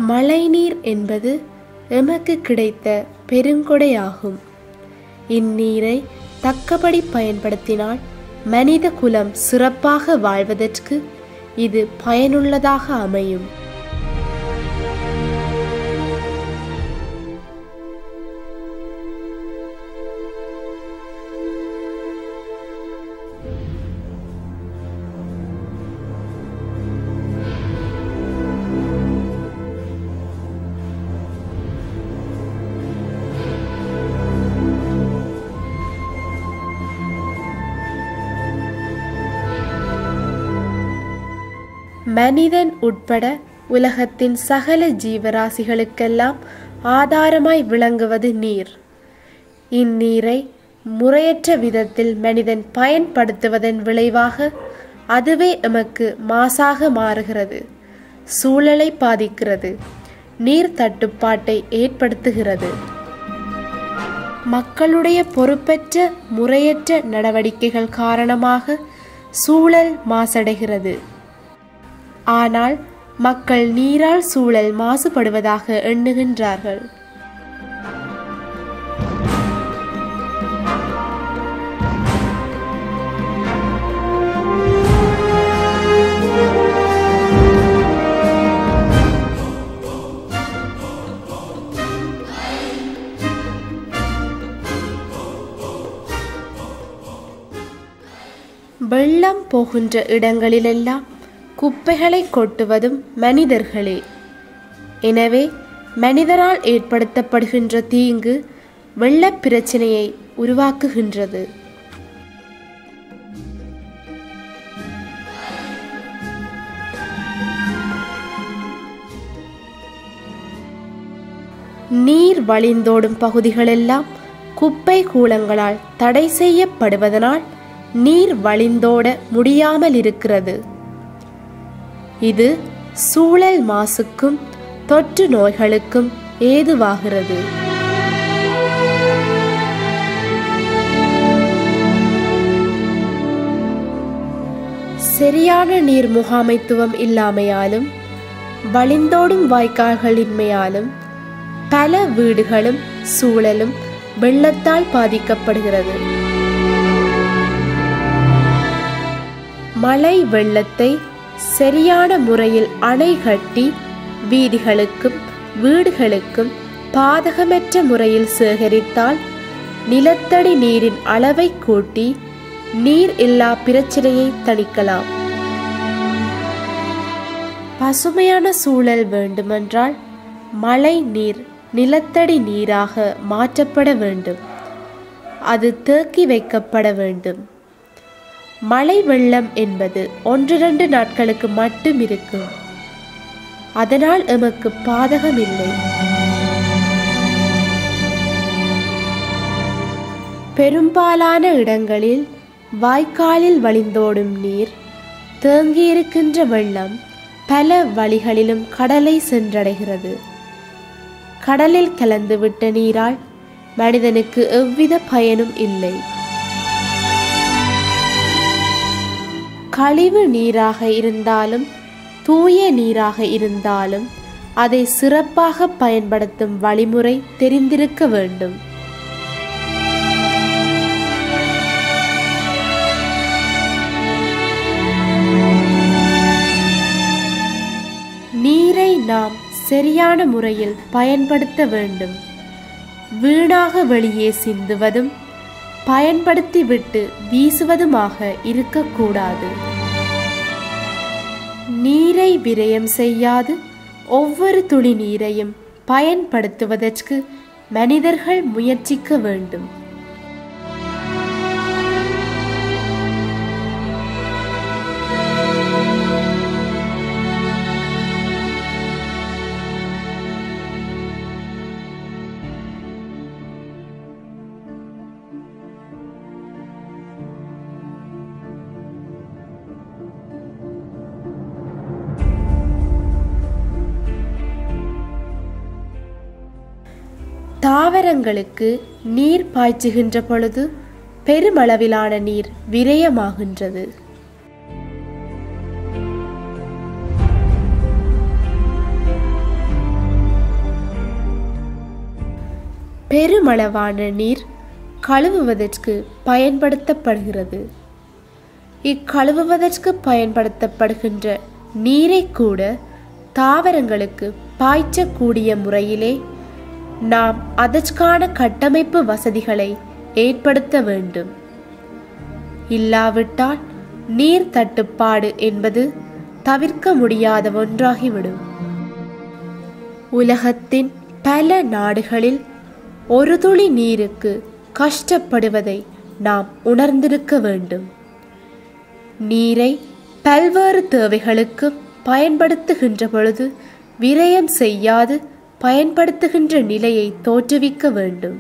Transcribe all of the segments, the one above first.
மழைநீர் என்பது எமக்கு கிடைத்த பெருங்கொடையாகும் இந்நீரை தக்கபடி பயன்படுத்தினால் மனித குலம் சிறப்பாக வாழ்வதற்கு இது பயனுள்ளதாக அமையும் மனிதன் உட்பட உலகத்தின் சகல ஜீவராசிகளுக்கெல்லாம் ஆதாரமாய் விளங்குவது நீர் இந்நீரை முறையற்ற விதத்தில் மனிதன் பயன்படுத்துவதன் விளைவாக அதுவே எமக்கு மாசாக மாறுகிறது சூழலை பாதிக்கிறது நீர் தட்டுப்பாட்டை ஏற்படுத்துகிறது மக்களுடைய பொறுப்பற்ற முறையற்ற நடவடிக்கைகள் காரணமாக சூழல் மாசடைகிறது ஆனால் மக்கள் நீரால் சூழல் மாசுபடுவதாக எண்ணுகின்றார்கள் வெள்ளம் போகின்ற இடங்களிலெல்லாம் குப்பைகளை கொட்டுவதும் மனிதர்களே எனவே மனிதரால் ஏற்படுத்தப்படுகின்ற தீங்கு வெள்ளப் பிரச்சனையை உருவாக்குகின்றது நீர் வழிந்தோடும் பகுதிகளெல்லாம் குப்பை கூலங்களால் தடை செய்யப்படுவதனால் நீர் வழிந்தோட முடியாமல் இருக்கிறது இது சூழல் மாசுக்கும் தொற்று நோய்களுக்கும் ஏதுவாகிறது சரியான நீர் முகாமைத்துவம் இல்லாமையாலும் வழிந்தோடும் வாய்க்கால்களின்மையாலும் பல வீடுகளும் சூழலும் வெள்ளத்தால் பாதிக்கப்படுகிறது மழை வெள்ளத்தை சரியான முறையில் அணை கட்டி வீதிகளுக்கும் வீடுகளுக்கும் பாதகமற்ற முறையில் சேகரித்தால் நிலத்தடி நீரின் அளவை கூட்டி நீர் இல்லா பிரச்சனையை தணிக்கலாம் பசுமையான சூழல் வேண்டுமென்றால் மழை நீர் நிலத்தடி நீராக மாற்றப்பட வேண்டும் அது தேக்கி வைக்கப்பட வேண்டும் மழை வெள்ளம் என்பது ஒன்றிரண்டு நாட்களுக்கு மட்டும் இருக்கும் அதனால் எமக்கு பாதகமில்லை பெரும்பாலான இடங்களில் வாய்க்காலில் வழிந்தோடும் நீர் தேங்கியிருக்கின்ற வெள்ளம் பல வழிகளிலும் கடலை சென்றடைகிறது கடலில் கலந்துவிட்ட நீரால் மனிதனுக்கு எவ்வித பயனும் இல்லை கழிவு நீராக இருந்தாலும் தூய நீராக இருந்தாலும் அதை சிறப்பாக பயன்படுத்தும் வழிமுறை தெரிந்திருக்க வேண்டும் நீரை நாம் சரியான முறையில் பயன்படுத்த வேண்டும் வீணாக வெளியே சிந்துவதும் பயன்படுத்திவிட்டு வீசுவதுமாக இருக்கக்கூடாது நீரை விரயம் செய்யாது ஒவ்வொரு துளி நீரையும் பயன்படுத்துவதற்கு மனிதர்கள் முயற்சிக்க வேண்டும் தாவரங்களுக்கு நீர் பாய்ச்சுகின்ற பொழுது பெருமளவிலான நீர் விரயமாகின்றது பெருமளவான நீர் கழுவுவதற்கு பயன்படுத்தப்படுகிறது இக்கழுவுவதற்கு பயன்படுத்தப்படுகின்ற நீரை கூட தாவரங்களுக்கு பாய்ச்சக்கூடிய முறையிலே நாம் அதற்கான கட்டமைப்பு வசதிகளை ஏற்படுத்த வேண்டும் இல்லாவிட்டால் நீர் தட்டுப்பாடு என்பது தவிர்க்க முடியாத ஒன்றாகிவிடும் உலகத்தின் பல நாடுகளில் ஒரு துளி நீருக்கு கஷ்டப்படுவதை நாம் உணர்ந்திருக்க வேண்டும் நீரை பல்வேறு தேவைகளுக்கு பயன்படுத்துகின்ற பொழுது விரயம் செய்யாது பயன்படுத்துகின்ற நிலையை தோற்றுவிக்க வேண்டும்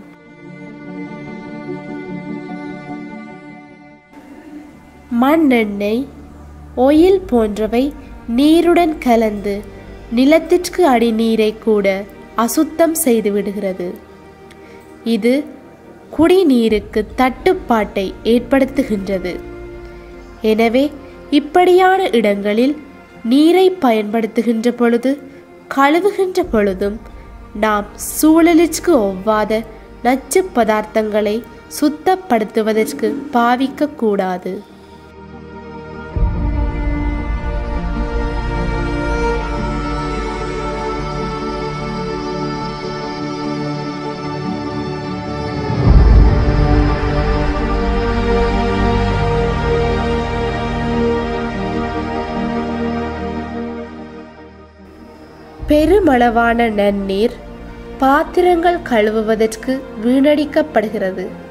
மண்ணெண்ணெய் ஒயில் போன்றவை நீருடன் கலந்து நிலத்திற்கு அடிநீரை கூட அசுத்தம் செய்து விடுகிறது இது குடிநீருக்கு தட்டுப்பாட்டை ஏற்படுத்துகின்றது எனவே இப்படியான இடங்களில் நீரை பயன்படுத்துகின்ற பொழுது கழுவுகின்ற பொழுதும் நாம் சூழலிற்கு ஒவ்வாத நச்சு பதார்த்தங்களை சுத்தப்படுத்துவதற்கு பாவிக்க கூடாது பெருமளவான நன்னீர் பாத்திரங்கள் கழுவுவதற்கு வீணடிக்கப்படுகிறது